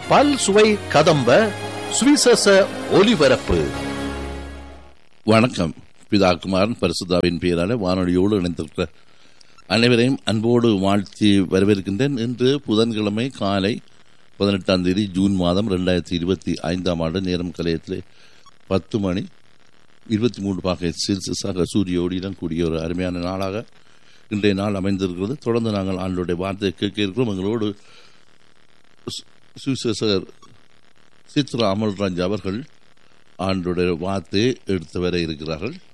பல் சுவை கதம்ப சுவிசேஷ ஒலிபரப்பு வணக்கம் பிதா குமாரன் பரிசுத்தாவின் பெயரால வானொலியோடு இணைந்திருக்கிற அனைவரையும் அன்போடு வாழ்த்தி வரவேற்கின்றேன் இன்று புதன்கிழமை காலை பதினெட்டாம் தேதி ஜூன் மாதம் ரெண்டாயிரத்தி இருபத்தி ஐந்தாம் ஆண்டு நேரம் கலையத்திலே பத்து மணி இருபத்தி மூன்று பாகை சிறுசாக சூரிய ஒளியுடன் கூடிய ஒரு அருமையான நாளாக இன்றைய நாள் அமைந்திருக்கிறது தொடர்ந்து நாங்கள் ஆண்டோடைய வார்த்தையை கேட்க இருக்கிறோம் எங்களோடு சு- சுவிசேஷகர் சித்ரா அமல்ராஜ் அவர்கள் ஆண்டுடைய வார்த்தையை எடுத்து வர இருக்கிறார்கள்